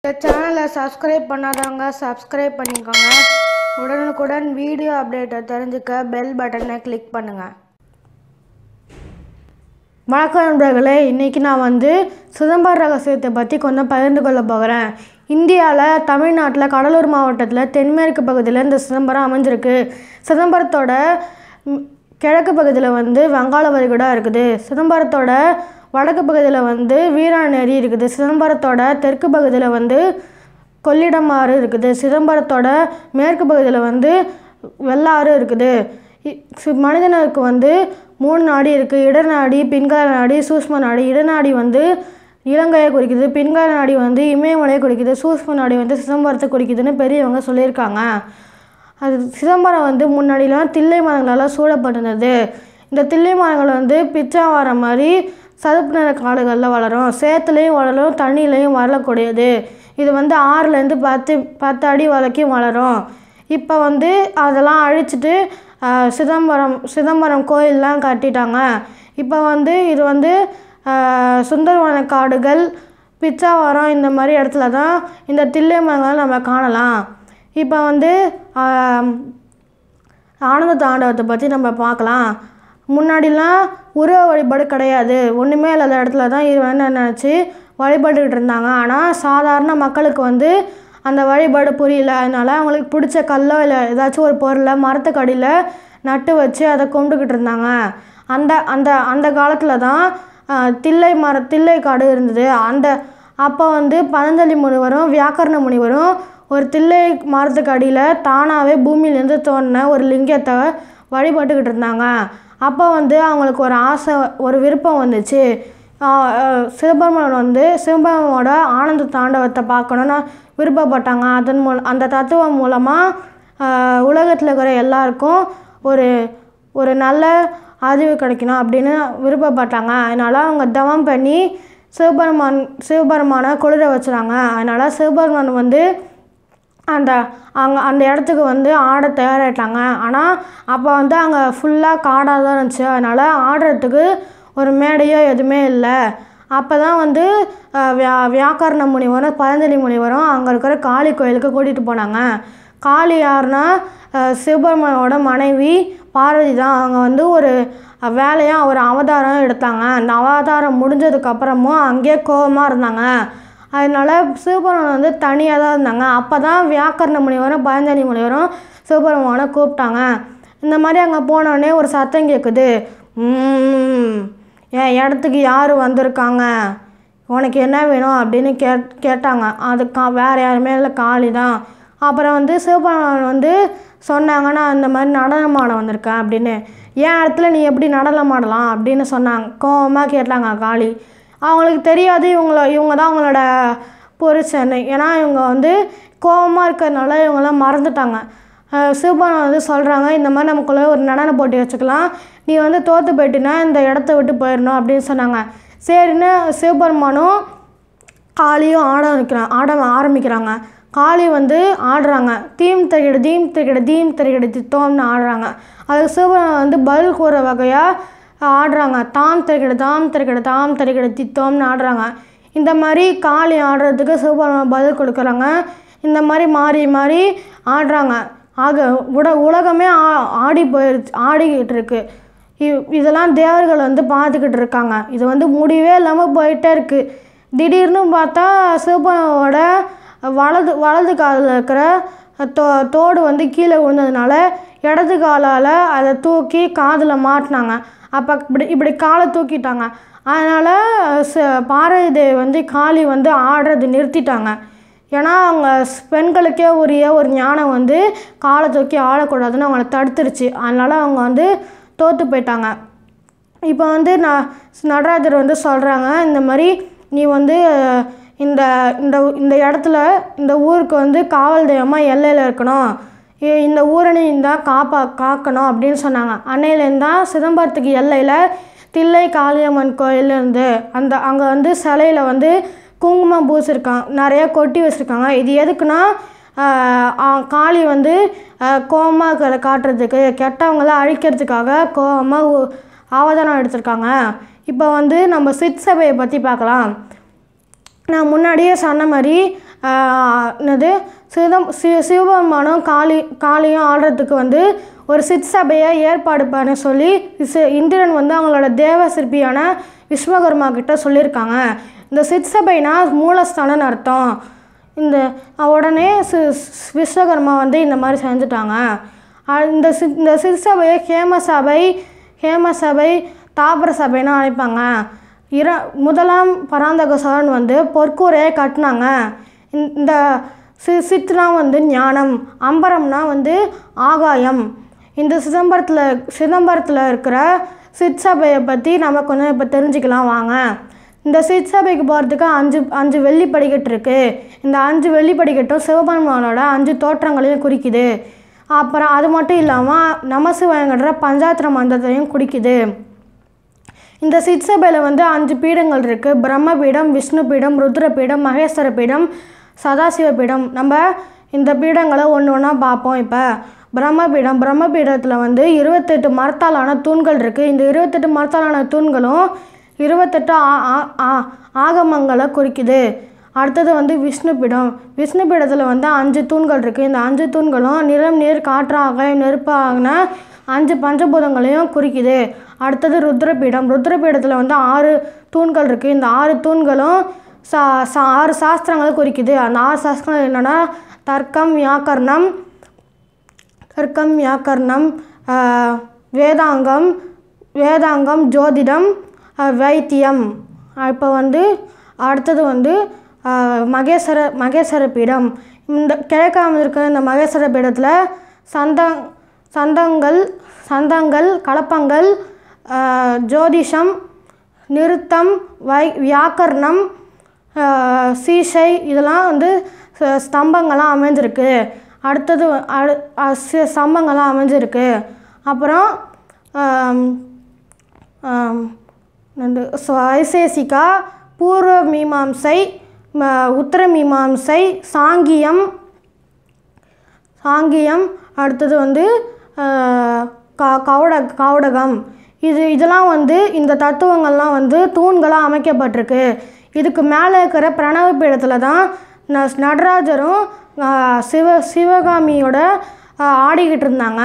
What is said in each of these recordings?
இந்த சேனலை சப்ஸ்கிரைப் பண்ணாதவங்க சப்ஸ்கிரைப் பண்ணிக்கோங்க உடனுக்குடன் வீடியோ அப்டேட்டை தெரிஞ்சுக்க பெல் பட்டனை கிளிக் பண்ணுங்கள் வணக்கம் நண்பர்களே இன்றைக்கி நான் வந்து சிதம்பர ரகசியத்தை பற்றி கொஞ்சம் பகிர்ந்து கொள்ள போகிறேன் இந்தியாவில் தமிழ்நாட்டில் கடலூர் மாவட்டத்தில் தென்மேற்கு பகுதியில் இந்த சிதம்பரம் அமைஞ்சிருக்கு சிதம்பரத்தோட ம், கிழக்கு பகுதியில் வந்து வங்காள விரிகுடா இருக்குது சிதம்பரத்தோட வடக்கு பகுதியில் வந்து வீராநேரி இருக்குது சிதம்பரத்தோட தெற்கு பகுதியில் வந்து கொள்ளிடம் ஆறு இருக்குது சிதம்பரத்தோட மேற்கு பகுதியில் வந்து வெள்ளாறு இருக்குது இ- சி- மனிதனுக்கு வந்து மூணு நாடி இருக்குது இடநாடி பின்கால நாடி சூஷ்ம நாடி இடநாடி வந்து இலங்கையை குறிக்குது பின்கால நாடி வந்து இமயமலையை குறிக்குது சூஷ்ம நாடி வந்து சிதம்பரத்தை குறிக்குதுன்னு பெரியவங்க சொல்லியிருக்காங்க அது சிதம்பரம் வந்து முன்னாடிலாம் தில்லை மரங்களால் சூழப்பட்டிருந்தது இந்த தில்லை மரங்கள் வந்து பிச்சாவரம் மாதிரி சதுப்பு நில காடுகளில் வளரும் சேத்துலேயும் வளரும் தண்ணியிலையும் வளரக்கூடியது இது வந்து ஆறுலேருந்து பத்து பத்து அடி வரைக்கும் வளரும் இப்போ வந்து அதெல்லாம் அழிச்சிட்டு ஆஹ், சிதம்பரம் சிதம்பரம் கோயிலெலாம் கட்டிட்டாங்க இப்போ வந்து இது வந்து ஆஹ், சுந்தரவன காடுகள் பிச்சாவரம் இந்த மாதிரி இடத்துல தான் இந்த தில்லை மரங்களை நம்ம காணலாம் இப்போ வந்து ஆம், ஆனந்த தாண்டவத்தை பற்றி நம்ம பார்க்கலாம் முன்னாடிலாம் உருவ வழிபாடு கிடையாது ஒன்றுமே இல்லாத இடத்துல தான் இறைவனை நினச்சி வழிபட்டுக்கிட்டு இருந்தாங்க ஆனால் சாதாரண மக்களுக்கு வந்து அந்த வழிபாடு புரியல அதனால அவங்களுக்கு பிடிச்ச கல்லோ இல்லை ஏதாச்சும் ஒரு பொருளை மரத்துக்கடியில் நட்டு வச்சு அதை கும்பிட்டுக்கிட்டு இருந்தாங்க அந்த அந்த அந்த காலத்தில் தான் ஆஹ், தில்லை மர தில்லை காடு இருந்தது அந்த அப்போ வந்து பதஞ்சலி முனிவரும் வியாக்கரண முனிவரும் ஒரு தில்லை மரத்துக்கு அடியில் தானாகவே பூமியிலேருந்து தோணின ஒரு லிங்கத்தை வழிபட்டுக்கிட்டு இருந்தாங்க அப்போ வந்து அவங்களுக்கு ஒரு ஆசை ஒரு விருப்பம் வந்துச்சு ஆஹ் ஆஹ் சிவபெருமான் வந்து சிவபெருமானோட ஆனந்த தாண்டவத்தை பார்க்கணுன்னு விருப்பப்பட்டாங்க அதன் மூலம் அந்த தத்துவம் மூலமாக உலகத்தில் இருக்கிற எல்லாருக்கும் ஒரு ஒரு நல்ல அறிவு கிடைக்கணும் அப்படின்னு விருப்பப்பட்டாங்க அதனால் அவங்க தவம் பண்ணி சிவபெருமான் சிவபெருமானை குளிர வச்சுறாங்க அதனால் சிவபெருமான் வந்து அந்த அங்கே அந்த இடத்துக்கு வந்து ஆட தயாராகிட்டாங்க ஆனால் அப்போ வந்து அங்கே ஃபுல்லாக காடாக தான் இருந்துச்சு அதனால் ஆடுறதுக்கு ஒரு மேடையோ எதுவுமே இல்லை அப்போ தான் வந்து அஹ், வியா வியாக்கரண முனிவரும் பதஞ்சலி முனிவரும் அங்கே இருக்கிற காளி கோயிலுக்கு கூட்டிகிட்டு போனாங்க காளி யாருன்னா அஹ், சிவபெருமானோட மனைவி பார்வதி தான் அவங்க வந்து ஒரு வேலையாக ஒரு அவதாரம் எடுத்தாங்க அந்த அவதாரம் முடிஞ்சதுக்கப்புறமும் அங்கேயே கோவமாக இருந்தாங்க அதனால சிவபெருமான் வந்து தனியாக தான் இருந்தாங்க அப்போ தான் வியாக்கரண முனிவரும் பதஞ்சலி முனிவரும் சிவபெருமானை கூப்பிட்டாங்க இந்த மாதிரி அங்கே போனோடனே ஒரு சத்தம் கேட்குது "ம்ம், என் இடத்துக்கு யார் வந்திருக்காங்க உனக்கு என்ன வேணும் அப்படின்னு கேட் கேட்டாங்க அது கா வேறு யாருமே இல்லை காளி தான் அப்புறம் வந்து சிவபெருமான் வந்து சொன்னாங்க நான் இந்த மாதிரி நடனம் ஆட வந்திருக்கேன் அப்படின்னு என் இடத்துல நீ எப்படி நடனம் ஆடலாம் அப்படின்னு சொன்னாங்க கோவமாக கேட்டாங்க காளி அவங்களுக்கு தெரியாது இவங்கள இவங்க தான் அவங்களோட புருஷன் ஏன்னா இவங்க வந்து கோவமாக இருக்கிறதுனால இவங்களாம் மறந்துட்டாங்க அஹ் சிவபெருமான் வந்து சொல்கிறாங்க இந்த மாதிரி நமக்குள்ளே ஒரு நடன போட்டி வச்சுக்கலாம் நீ வந்து தோற்று போயிட்டினா இந்த இடத்த விட்டு போயிடணும் அப்படின்னு சொன்னாங்க சரின்னு சிவபெருமானும் காளியும் ஆட வைக்கிறான் ஆட ஆரம்பிக்கிறாங்க காளி வந்து ஆடுறாங்க தீம் திரையிட தீம் திரையிட தீம் திரையிட தித்தோம்னு ஆடுறாங்க அதுக்கு சிவபெருமான் வந்து பதில் கூற வகையாக ஆடுறாங்க தாம் திரைக்கிட தாம் திரைக்கிட தாம் திரைக்கிட தித்தோம்னு ஆடுறாங்க இந்த மாதிரி காளி ஆடுறதுக்கு சிவபெருமான் பதில் கொடுக்குறாங்க இந்த மாதிரி மாறி மாறி ஆடுறாங்க ஆக உட உலகமே ஆ ஆடி போயிடுச்சு ஆடிக்கிட்டு இருக்கு இ- இதெல்லாம் தேவர்கள் வந்து பார்த்துக்கிட்டு இருக்காங்க இது வந்து முடிவே இல்லாமல் போயிட்டே இருக்கு திடீர்னு பார்த்தா சிவபெருமானோட வலது வலது காலில் இருக்கிற தோ தோடு வந்து கீழே விழுந்ததுனால இடது காலால் அதை தூக்கி காதில் மாட்டினாங்க அப்போ இப்படி இப்படி காலை தூக்கிட்டாங்க அதனால் ச- பார்வதி தேவி வந்து காளி வந்து ஆடுறது நிறுத்திட்டாங்க ஏன்னா அவங்க ஸ்- பெண்களுக்கே உரிய ஒரு ஞானம் வந்து காலை தூக்கி ஆடக்கூடாதுன்னு அவங்கள தடுத்துருச்சு அதனால் அவங்க வந்து தோற்று போயிட்டாங்க இப்போ வந்து நான் நடராஜர் வந்து சொல்கிறாங்க இந்த மாதிரி நீ வந்து அஹ், இந்த இந்த இந்த இடத்துல இந்த ஊருக்கு வந்து காவல் தெய்வமாக எல்லையில் இருக்கணும் இ- இந்த ஊரை நீ தான் காப்பா காக்கணும் அப்படின்னு சொன்னாங்க அன்னையிலேருந்து தான் சிதம்பரத்துக்கு எல்லையில் தில்லை காளியம்மன் கோயில் இருந்து அந்த அங்கே வந்து சிலையில் வந்து குங்குமம் பூசிருக்காங்க நிறைய கொட்டி வச்சுருக்காங்க இது எதுக்குன்னா ஆஹ் ஆ- காளி வந்து கோவமாக இருக்கிறத காட்டுறதுக்கு கெட்டவங்கள அழிக்கிறதுக்காக கோவமாக அவதாரம் எடுத்திருக்காங்க இப்போ வந்து நம்ம சித் சபையை பற்றி பார்க்கலாம் நான் முன்னாடியே சொன்ன மாதிரி ஆஹ், என்னது சிதம் சி சிவபெருமானும் காளி காளியும் ஆடுறதுக்கு வந்து ஒரு சிற்சபையை ஏற்பாடு பண்ண சொல்லி சி- இந்திரன் வந்து அவங்களோட தேவ சிற்பியான விஸ்வகர்மா கிட்ட சொல்லியிருக்காங்க இந்த சிற்சபைனா மூலஸ்தானம்னு அர்த்தம் இந்த உடனே சி சி- விஸ்வகர்மா வந்து இந்த மாதிரி செஞ்சுட்டாங்க அ- இந்த சி இந்த சிற்சபையை ஹேம சபை ஹேம சபை தாபர சபைன்னு அழைப்பாங்க இர முதலாம் பராந்தக சோழன் வந்து பொற்கூரையை கட்டினாங்க இந்த- இந்த சி சித்னா வந்து ஞானம் அம்பரம்னா வந்து ஆகாயம் இந்த சிதம்பரத்தில் சிதம்பரத்தில் இருக்கிற சிற்சபையை பற்றி நம்ம கொஞ்சம் இப்போ தெரிஞ்சுக்கலாம் வாங்க இந்த சிற்சபைக்கு போகிறதுக்கு அஞ்சு அஞ்சு வெள்ளி படிக்கட்டு இருக்குது இந்த அஞ்சு வெள்ளி படிக்கட்டும் சிவபெருமானோட அஞ்சு தோற்றங்களையும் குறிக்குது அப்புறம் அது மட்டும் இல்லாமல் நமசிவாயங்கன்ற பஞ்சாத்திர மந்திரத்தையும் குறிக்குது இந்த சிற்சபையில் வந்து அஞ்சு பீடங்கள் இருக்குது பிரம்ம பீடம் விஷ்ணு பீடம் ருத்ர பீடம் மகேஸ்வர பீடம் சதாசிவ பீடம் நம்ம இந்த பீடங்களை ஒன்று ஒன்றா பார்ப்போம் இப்போ பிரம்ம பீடம் பிரம்ம பீடத்தில் வந்து இருபத்தெட்டு மரத்தாலான தூண்கள் இருக்குது இந்த இருபத்தெட்டு மரத்தாலான தூண்களும் இருபத்தெட்டு ஆ- ஆ- ஆ- ஆகமங்களை குறிக்குது அடுத்தது வந்து விஷ்ணு பீடம் விஷ்ணு பீடத்தில் வந்து அஞ்சு தூண்கள் இருக்குது இந்த அஞ்சு தூண்களும் நிலம் நீர் காற்று ஆகாயம் நெருப்பு ஆகின அஞ்சு பஞ்சபூதங்களையும் குறிக்குது அடுத்தது ருத்ரபீடம் ருத்ரபீடத்தில் வந்து ஆறு தூண்கள் இருக்குது இந்த ஆறு தூண்களும் சா சா ஆறு சாஸ்திரங்களை குறிக்குது அந்த ஆறு சாஸ்திரங்கள் என்னென்னா தர்க்கம் வியாக்கரணம் தர்க்கம் வியாக்கரணம் ஆஹ், வேதாங்கம் வேதாங்கம் ஜோதிடம் ஆஹ், வைத்தியம் இப்போ வந்து அடுத்தது வந்து ஆஹ், மகேஸ்வர மகேஸ்வர பீடம் இந்த கிழக்காம இருக்கிற இந்த மகேஸ்வர பீடத்தில் சந்தங் சந்தங்கள் சந்தங்கள் கலப்பங்கள் ஆஹ், ஜோதிஷம் நிருத்தம் வை வியாக்கரணம் ஆஹ், சீசை இதெல்லாம் வந்து ச- ஸ்தம்பங்கள்லாம் அமைஞ்சிருக்கு அடுத்தது வ- அடு அ- சி- ஸ்தம்பங்கள்லாம் அமைஞ்சிருக்கு அப்புறம் ஆம், ஆம், நண்டு ச- வைசேசிகா பூர்வ மீமாம்சை ம- உத்தர மீமாம்சை சாங்கியம் சாங்கியம் அடுத்தது வந்து ஆஹ், க கவுட கவுடகம் இது இதெல்லாம் வந்து இந்த தத்துவங்கள்லாம் வந்து தூண்களாக அமைக்கப்பட்டிருக்கு இதுக்கு மேலே இருக்கிற பிரணவ பீடத்தில் தான் ந நடராஜரும் ஆஹ், சிவ சிவகாமியோட ஆஹ், ஆடிக்கிட்டு இருந்தாங்க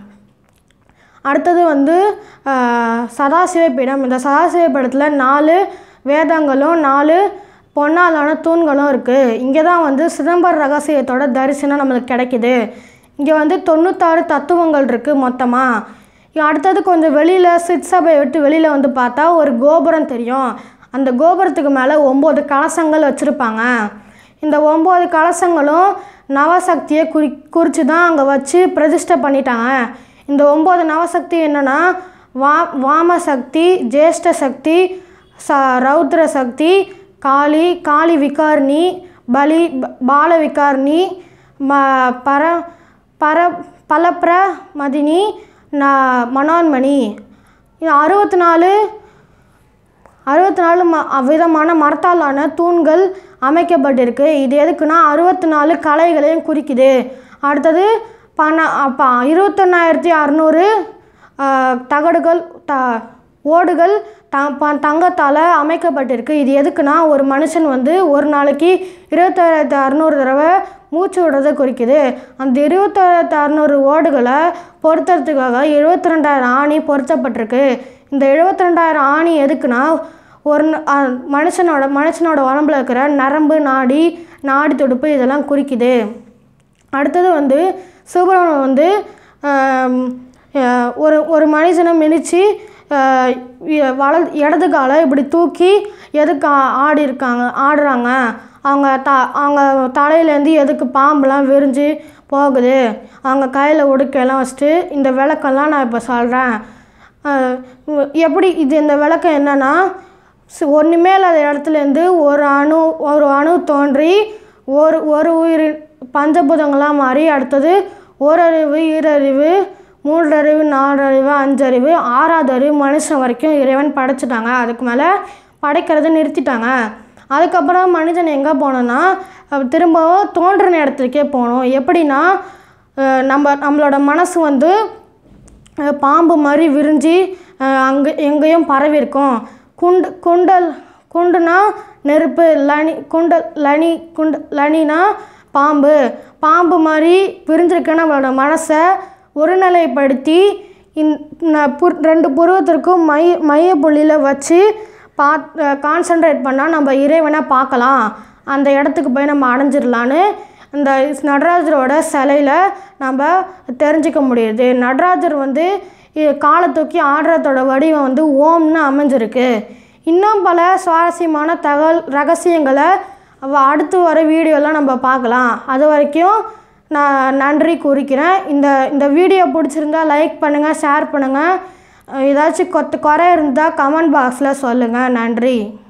அடுத்தது வந்து ஆஹ், சதாசிவ பீடம் இந்த சதாசிவ பீடத்தில் நாலு வேதங்களும் நாலு பொன்னாலான தூண்களும் இருக்குது இங்கே தான் வந்து சிதம்பர ரகசியத்தோட தரிசனம் நம்மளுக்கு கிடைக்குது இங்கே வந்து தொண்ணூத்தாறு தத்துவங்கள் இருக்குது மொத்தமாக அடுத்தது கொஞ்சம் வெளியில் சிற்சபையை விட்டு வெளியில் வந்து பார்த்தா ஒரு கோபுரம் தெரியும் அந்த கோபுரத்துக்கு மேலே ஒம்பது கலசங்கள் வச்சுருப்பாங்க இந்த ஒம்பது கலசங்களும் நவசக்தியை குறி குறித்து தான் அங்கே வச்சு பிரதிஷ்டை பண்ணிட்டாங்க இந்த ஒம்பது நவசக்தி என்னென்னா வா வாமசக்தி ஜேஷ்ட சக்தி ச ரௌத்ர சக்தி காளி காளி விகாரிணி பலி ப- பால விகாரிணி ம பர பர பலப்ர மதினி ந மனோன்மணி இது அறுபத்தி நாலு அறுபத்தி நாலு ம விதமான மரத்தாலான தூண்கள் அமைக்கப்பட்டிருக்கு இது எதுக்குன்னா அறுபத்தி நாலு கலைகளையும் குறிக்குது அடுத்தது பண அப்போ இருபத்தொன்னாயிரத்தி அறநூறு தகடுகள் த ஓடுகள் த ப தங்கத்தால் அமைக்கப்பட்டிருக்கு இது எதுக்குன்னா ஒரு மனுஷன் வந்து ஒரு நாளைக்கு இருபத்தாயிரத்தி அறநூறு தடவை மூச்சு விடுறதை குறிக்குது அந்த இருபத்தாயிரத்தி அறநூறு ஓடுகளை பொருத்துறதுக்காக எழுபத்தி ரெண்டாயிரம் ஆணி பொருத்தப்பட்டிருக்கு இந்த எழுபத்தி ரெண்டாயிரம் ஆணி எதுக்குன்னா ஒரு ந- அ, மனுஷனோட மனுஷனோட உடம்புல இருக்கிற நரம்பு நாடி நாடி துடுப்பு இதெல்லாம் குறிக்குது அடுத்தது வந்து சிவபெருமான் வந்து ஆம், அஹ், ஒரு ஒரு மனுஷனை மிதித்து வல இடது காலை இப்படி தூக்கி எதுக்கு ஆ- ஆடி இருக்காங்க ஆடுறாங்க அவங்க த அவங்க தலையிலேருந்து எதுக்கு பாம்புலாம் விரிஞ்சு போகுது அவங்க கையில் உடுக்கையெல்லாம் வச்சுட்டு இந்த விளக்கெல்லாம் நான் இப்போ சொல்கிறேன் எப்படி இது இந்த விளக்கம் என்னன்னா சி- ஒண்ணுமே இல்லாத இடத்துலேருந்து ஒரு அணு ஒரு அணு தோன்றி ஒரு ஒரு உயிர் பஞ்சபூதங்களாக மாறி அடுத்தது ஓரறிவு ஈரறிவு மூன்றறிவு நாலறிவு அஞ்சறிவு ஆறாவது அறிவு மனுஷன் வரைக்கும் இறைவன் படைச்சிட்டாங்க அதுக்கு மேலே படைக்கிறத நிறுத்திட்டாங்க அதுக்கப்புறம் மனிதன் எங்கே போனோன்னா அஹ் திரும்பவும் தோன்றின இடத்துக்கே போகணும் எப்படின்னா அஹ் நம்ம நம்மளோட மனசு வந்து அஹ் பாம்பு மாதிரி விரிஞ்சு அஹ் அங்கே எங்கேயும் பரவி இருக்கும் குண்டு குண்டல் குண்டுனா நெருப்பு லனி குண்ட லனி குண்ட லனினா பாம்பு பாம்பு மாதிரி விரிஞ்சிருக்க நம்மளோட மனசை ஒருநிலைப்படுத்தி இந் ந- புர் ரெண்டு புருவத்திற்கும் மை மைய புள்ளியில் வச்சு பா கான்சன்ட்ரேட் பண்ணால் நம்ம இறைவனை பார்க்கலாம் அந்த இடத்துக்கு போய் நம்ம அடைஞ்சிடலான்னு இந்த நடராஜரோட சிலையில் நம்ம தெரிஞ்சுக்க முடியுது நடராஜர் வந்து இ- காலை தூக்கி ஆடுறதோட வடிவம் வந்து ஓம்னு அமைஞ்சிருக்கு இன்னும் பல சுவாரஸ்யமான தகவல் ரகசியங்களை அவ அடுத்து வர வீடியோலாம் நம்ம பார்க்கலாம் அது வரைக்கும் நான் நன்றி கூறிக்கிறேன் இந்த இந்த வீடியோ பிடிச்சிருந்தா லைக் பண்ணுங்கள் ஷேர் பண்ணுங்கள் ஏதாச்சும் கொத்து குறை இருந்தால் கமெண்ட் பாக்ஸில் சொல்லுங்கள் நன்றி